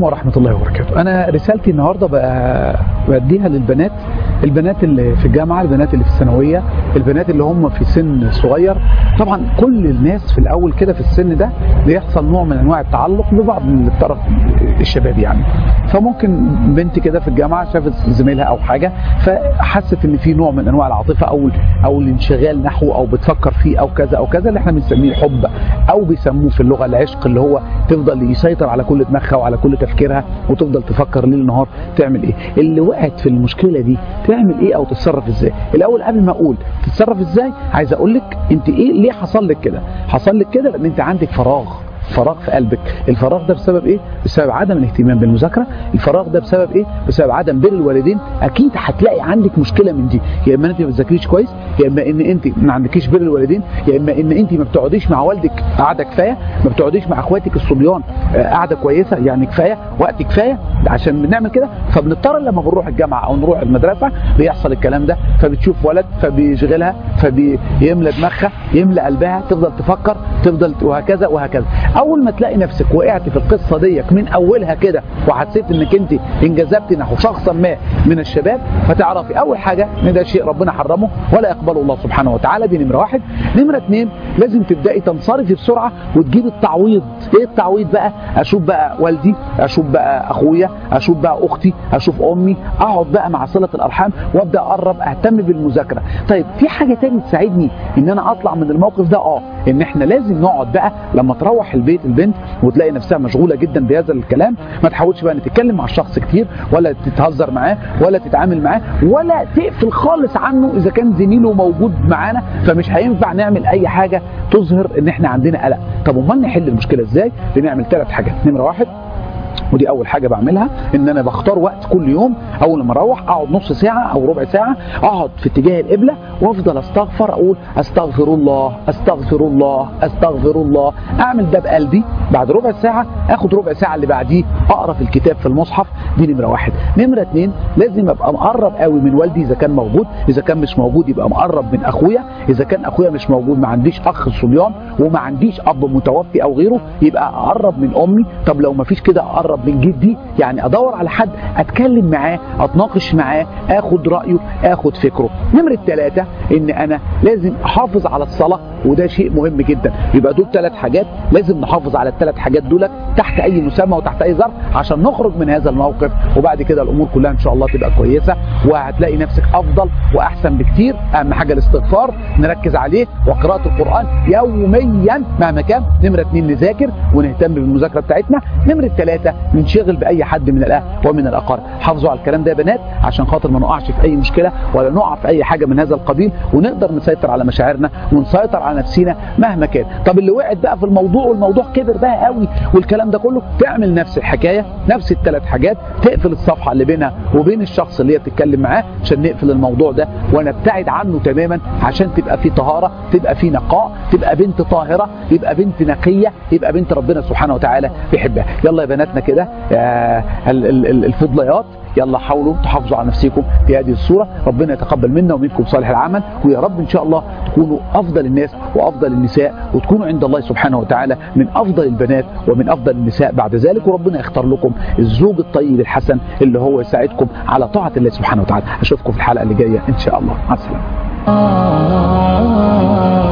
ورحمة الله وبركاته أنا رسالتي النهاردة بقى بديها للبنات البنات اللي في الجامعة البنات اللي في الثانوية البنات اللي هم في سن صغير طبعا كل الناس في الأول كده في السن ده بيحصل نوع من أنواع التعلق ببعض من الطرف الشباب يعني فممكن بنت كده في الجامعة شافت زميلها أو حاجة فحست إن في نوع من أنواع العاطفة أو أو الانشغال نحوه أو بتفكر فيه أو كذا أو كذا اللي احنا بنسميه الحب أو بيسموه في اللغة العشق اللي هو تفضل يسيطر على كل دماغها وعلى كل تفكيرها وتفضل تفكر ليل نهار تعمل ايه اللي وقعت في المشكله دي تعمل ايه او تتصرف ازاي الاول قبل ما اقول تتصرف ازاي عايز اقول لك انت ايه ليه حصل لك كده حصل لك كده لان انت عندك فراغ فراغ في قلبك الفراغ ده بسبب ايه بسبب عدم الاهتمام بالمذاكره الفراغ ده بسبب ايه بسبب عدم بر الوالدين اكيد هتلاقي عندك مشكله من دي يا اما انت ما بتذاكريش كويس يا اما ان انت ما عندكيش بر الوالدين يا اما ان انت ما بتقعديش مع والدك قعده كفايه ما بتقعديش مع اخواتك الصبيان قعده كويسه يعني كفايه وقت كفايه عشان بنعمل كده فبنضطر لما بنروح الجامعه او نروح المدرسه بيحصل الكلام ده فبتشوف ولد فبيشغلها فبيملى دماغها يملى قلبها تفضل تفكر تفضل وهكذا وهكذا اول ما تلاقي نفسك وقعت في القصه ديك من اولها كده وحسيت انك انت انجذبت نحو شخصا ما من الشباب فتعرفي اول حاجه ان ده شيء ربنا حرمه ولا يقبله الله سبحانه وتعالى دي نمره واحد نمره اثنين لازم تبداي تنصرفي بسرعه وتجيبي التعويض ايه التعويض بقى اشوف بقى والدي اشوف بقى اخويا اشوف بقى اختي اشوف امي اقعد بقى مع صله الارحام وابدا اقرب اهتم بالمذاكره طيب في حاجه تاني تساعدني ان انا اطلع من الموقف ده اه ان احنا لازم نقعد بقى لما تروح البيت البنت وتلاقي نفسها مشغوله جدا بهذا الكلام ما تحاولش بقى ان تتكلم مع الشخص كتير ولا تتهزر معاه ولا تتعامل معاه ولا تقفل خالص عنه اذا كان زميله موجود معانا فمش هينفع نعمل اي حاجه تظهر ان احنا عندنا قلق طب امال نحل المشكله ازاي بنعمل ثلاث حاجات نمره واحد ودي اول حاجه بعملها ان انا بختار وقت كل يوم اول ما اروح اقعد نص ساعه او ربع ساعه اقعد في اتجاه القبله وافضل استغفر اقول استغفر الله استغفر الله استغفر الله اعمل ده بقلبي بعد ربع ساعه اخد ربع ساعه اللي بعديه اقرا في الكتاب في المصحف دي نمره واحد نمره اثنين لازم ابقى مقرب قوي من والدي اذا كان موجود اذا كان مش موجود يبقى مقرب من اخويا اذا كان اخويا مش موجود ما عنديش اخ صبيان وما عنديش اب متوفي او غيره يبقى اقرب من امي طب لو ما فيش كده اقرب من جدي يعني ادور على حد اتكلم معاه اتناقش معاه اخد رايه اخد فكره نمره ثلاثة ان انا لازم احافظ على الصلاه وده شيء مهم جدا يبقى دول ثلاث حاجات لازم نحافظ على الثلاث حاجات دول تحت اي مسمى وتحت اي ظرف عشان نخرج من هذا الموقف وبعد كده الامور كلها ان شاء الله تبقى كويسه وهتلاقي نفسك افضل واحسن بكتير اهم حاجه الاستغفار نركز عليه وقراءه القران يوميا مهما كان نمره اثنين نذاكر ونهتم بالمذاكره بتاعتنا نمره ثلاثه ننشغل باي حد من الاهل ومن الاقارب حافظوا على الكلام ده يا بنات عشان خاطر ما نقعش في اي مشكله ولا نقع في اي حاجه من هذا القبيل ونقدر نسيطر على مشاعرنا ونسيطر على نفسنا مهما كان طب اللي وقعت بقى في الموضوع والموضوع كبر بقى قوي والكلام ده كله تعمل نفس الحكايه نفس الثلاث حاجات تقفل الصفحه اللي بينها وبين الشخص اللي هي بتتكلم معاه عشان نقفل الموضوع ده ونبتعد عنه تماما عشان تبقى في طهاره تبقى في نقاء تبقى بنت طاهره يبقى بنت نقيه يبقى بنت ربنا سبحانه وتعالى بيحبها يلا يا بناتنا كده الفضليات يلا حاولوا تحافظوا على نفسكم في هذه الصورة ربنا يتقبل منا ومنكم صالح العمل ويا رب إن شاء الله تكونوا أفضل الناس وأفضل النساء وتكونوا عند الله سبحانه وتعالى من أفضل البنات ومن أفضل النساء بعد ذلك وربنا يختار لكم الزوج الطيب الحسن اللي هو يساعدكم على طاعة الله سبحانه وتعالى أشوفكم في الحلقة اللي جاية إن شاء الله مع السلامة